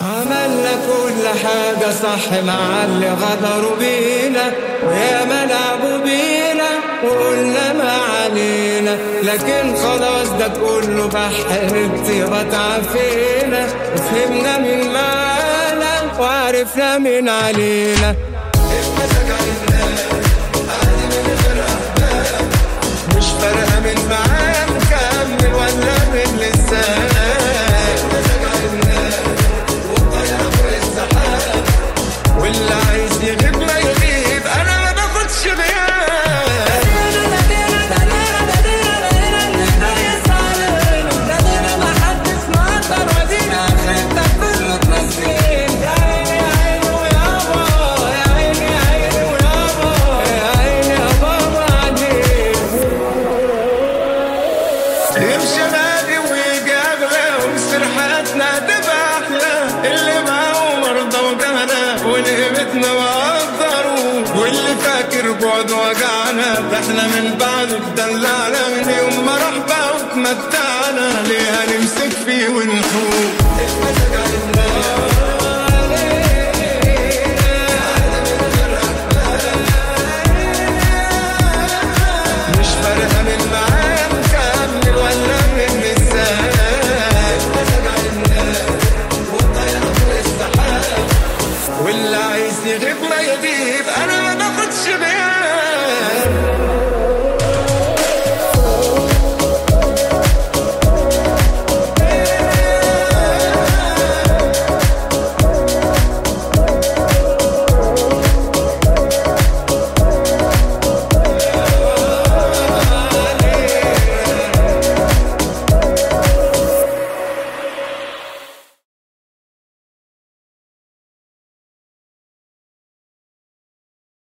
عملنا كل حاجة صح مع اللي غدروا بينا ويا ما لعبوا بينا وقلنا ما علينا لكن خلاص ده كله بحر طيبة تعافينا وفهمنا مين معانا وعرفنا مين علينا مش فارقة من معاه مكمل ولا من لسان واللي عايز يغيب ما يغيب انا ما باخدش غياب يمشي غالي ويجي اغلى ومصير حياتنا تبقى احلى اللي معاه مرضى وجهلة ونقمتنا وقدروا واللي فاكر بعد وجعنا ده احنا من بعد اتدلعنا من يوم ما راح بقى واتمتعنا ليه هنمسك فيه ونحوق